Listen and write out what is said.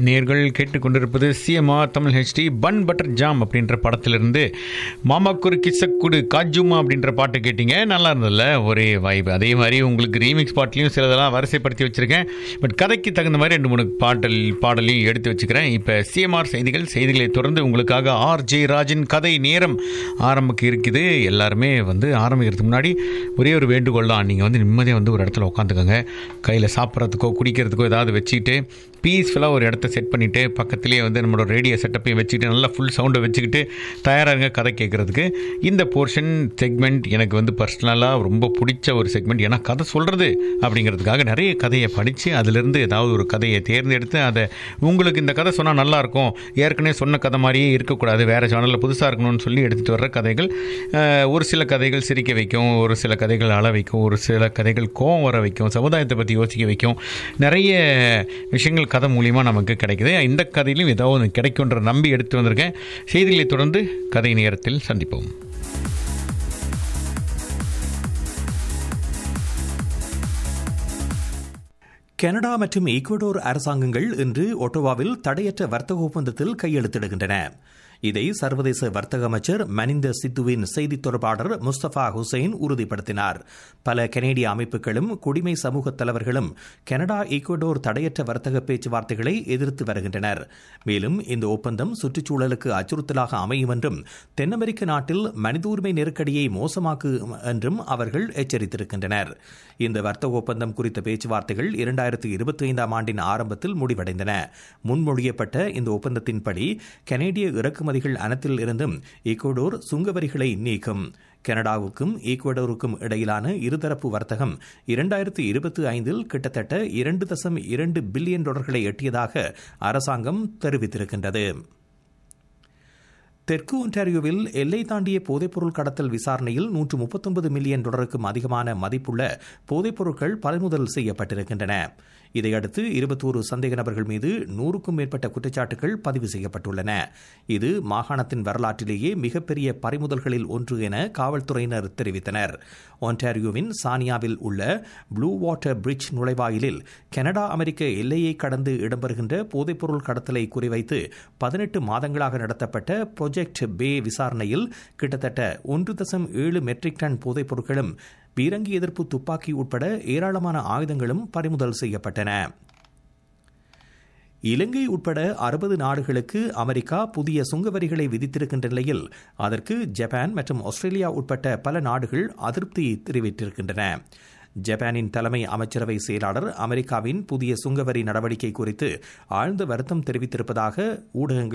நேர்கள் கேட்டுக்கொண்டிருப்பது CMR Tamil HD bun butter jam அப்படின்ற படத்திலிருந்து மாமாக்குரு கிசக்குடு காஜுமா அப்படின்ற பாட்டு கேட்டீங்க நல்லா இருந்ததுல ஒரே வைப் அதே மாதிரி உங்களுக்கு ரீமிக்ஸ் பாட்லையும் சிலதெல்லாம் வரிசைப்படுத்தி வச்சுருக்கேன் பட் கதைக்கு தகுந்த மாதிரி ரெண்டு மூணு பாடல் பாடலையும் எடுத்து வச்சுக்கிறேன் இப்போ சிஎம்ஆர் செய்திகள் செய்திகளை தொடர்ந்து உங்களுக்காக ஆர் ஜே ராஜின் கதை நேரம் ஆரம்பிக்க இருக்குது எல்லாருமே வந்து ஆரம்பிக்கிறதுக்கு முன்னாடி ஒரே ஒரு வேண்டுகோள் தான் நீங்கள் வந்து நிம்மதியாக வந்து ஒரு இடத்துல உட்காந்துக்கோங்க கையில் சாப்பிட்றதுக்கோ குடிக்கிறதுக்கோ ஏதாவது வச்சுக்கிட்டு பீஸ்ஃபுல்லாக ஒரு இடத்த செட் பண்ணிவிட்டு பக்கத்துலேயே வந்து நம்மளோட ரேடியோ செட்டப்பையும் வச்சுக்கிட்டு நல்லா ஃபுல் சவுண்டை வச்சுக்கிட்டு தயாராக கதை கேட்குறதுக்கு இந்த போர்ஷன் செக்மெண்ட் எனக்கு வந்து பர்சனலாக ரொம்ப பிடிச்ச ஒரு செக்மெண்ட் ஏன்னா கதை சொல்கிறது அப்படிங்கிறதுக்காக நிறைய கதையை படித்து அதிலிருந்து ஏதாவது ஒரு கதையை தேர்ந்தெடுத்து அதை உங்களுக்கு இந்த கதை சொன்னால் நல்லாயிருக்கும் ஏற்கனவே சொன்ன கதை மாதிரியே இருக்கக்கூடாது வேறு சேனலில் புதுசாக இருக்கணும்னு சொல்லி எடுத்துகிட்டு வர்ற கதைகள் அஹ், ஒரு சில கதைகள் சிரிக்க வைக்கும் ஒரு சில கதைகள் அழ வைக்கும் ஒரு சில கதைகள் கோவம் வர வைக்கும் சமுதாயத்தை பற்றி யோசிக்க வைக்கும் நிறைய விஷயங்கள் கதை மூலியமாக நமக்கு கிடைக்குது இந்த கதையிலும் ஏதாவது ஒன்று கிடைக்குன்ற நம்பி எடுத்து வந்திருக்கேன் செய்திகளை தொடர்ந்து கதை நேரத்தில் சந்திப்போம் கனடா மற்றும் ஈக்குவடோர் அரசாங்கங்கள் இன்று ஒட்டோவாவில் தடையற்ற வர்த்தக ஒப்பந்தத்தில் கையெழுத்திடுகின்றன இதை சர்வதேச வர்த்தக அமைச்சர் மனிந்த சித்துவின் செய்தி தொடர்பாளர் முஸ்தபா ஹுசைன் உறுதிப்படுத்தினார் பல கனேடிய அமைப்புகளும் குடிமை சமூக தலைவர்களும் கனடா ஈக்குவடோர் தடையற்ற வர்த்தக பேச்சுவார்த்தைகளை எதிர்த்து வருகின்றனர் மேலும் இந்த ஒப்பந்தம் சுற்றுச்சூழலுக்கு அச்சுறுத்தலாக அமையும் என்றும் தென் அமெரிக்க நாட்டில் மனித உரிமை நெருக்கடியை மோசமாக்கும் என்றும் அவர்கள் எச்சரித்திருக்கின்றனர் இந்த வர்த்தக ஒப்பந்தம் குறித்த பேச்சுவார்த்தைகள் இரண்டாயிரத்து இருபத்தி ஐந்தாம் ஆண்டின் ஆரம்பத்தில் முடிவடைந்தன முன்மொழியப்பட்ட இந்த ஒப்பந்தத்தின்படி கனேடிய இறக்குமதிகள் அனைத்தில் இருந்தும் ஈக்குவடோர் சுங்க வரிகளை நீக்கும் கனடாவுக்கும் ஈக்குவடோருக்கும் இடையிலான இருதரப்பு வர்த்தகம் இரண்டாயிரத்து இருபத்தி ஐந்தில் கிட்டத்தட்ட இரண்டு தசம் இரண்டு பில்லியன் டாலர்களை எட்டியதாக அரசாங்கம் தெரிவித்திருக்கின்றது தெற்கு ஒன்டாரியோவில் எல்லை தாண்டிய போதைப்பொருள் கடத்தல் விசாரணையில் நூற்று முப்பத்தொன்பது மில்லியன் டாலருக்கும் அதிகமான மதிப்புள்ள போதைப்பொருட்கள் பறிமுதல் செய்யப்பட்டிருக்கின்றன இதையடுத்து இருபத்தோரு சந்தேக நபர்கள் மீது நூறுக்கும் மேற்பட்ட குற்றச்சாட்டுகள் பதிவு செய்யப்பட்டுள்ளன இது மாகாணத்தின் வரலாற்றிலேயே மிகப்பெரிய பறிமுதல்களில் ஒன்று என காவல்துறையினர் தெரிவித்தனர் ஒன்டாரியோவின் சானியாவில் உள்ள ப்ளூ வாட்டர் பிரிட்ஜ் நுழைவாயிலில் கனடா அமெரிக்க எல்லையை கடந்து இடம்பெறுகின்ற போதைப்பொருள் கடத்தலை குறிவைத்து பதினெட்டு மாதங்களாக நடத்தப்பட்ட ப்ரொஜெக்ட் பே விசாரணையில் கிட்டத்தட்ட ஒன்று தசம் ஏழு மெட்ரிக் டன் போதைப் பொருட்களும் பீரங்கி எதிர்ப்பு துப்பாக்கி உட்பட ஏராளமான ஆயுதங்களும் பறிமுதல் செய்யப்பட்டன இலங்கை உட்பட அறுபது நாடுகளுக்கு அமெரிக்கா புதிய சுங்க வரிகளை விதித்திருக்கின்ற நிலையில் அதற்கு ஜப்பான் மற்றும் ஆஸ்திரேலியா உட்பட்ட பல நாடுகள் அதிருப்தி தெரிவித்திருக்கின்றன ஜப்பானின் தலைமை அமைச்சரவை செயலாளர் அமெரிக்காவின் புதிய சுங்கவரி நடவடிக்கை குறித்து ஆழ்ந்த வருத்தம் தெரிவித்திருப்பதாக ஊடகங்கள்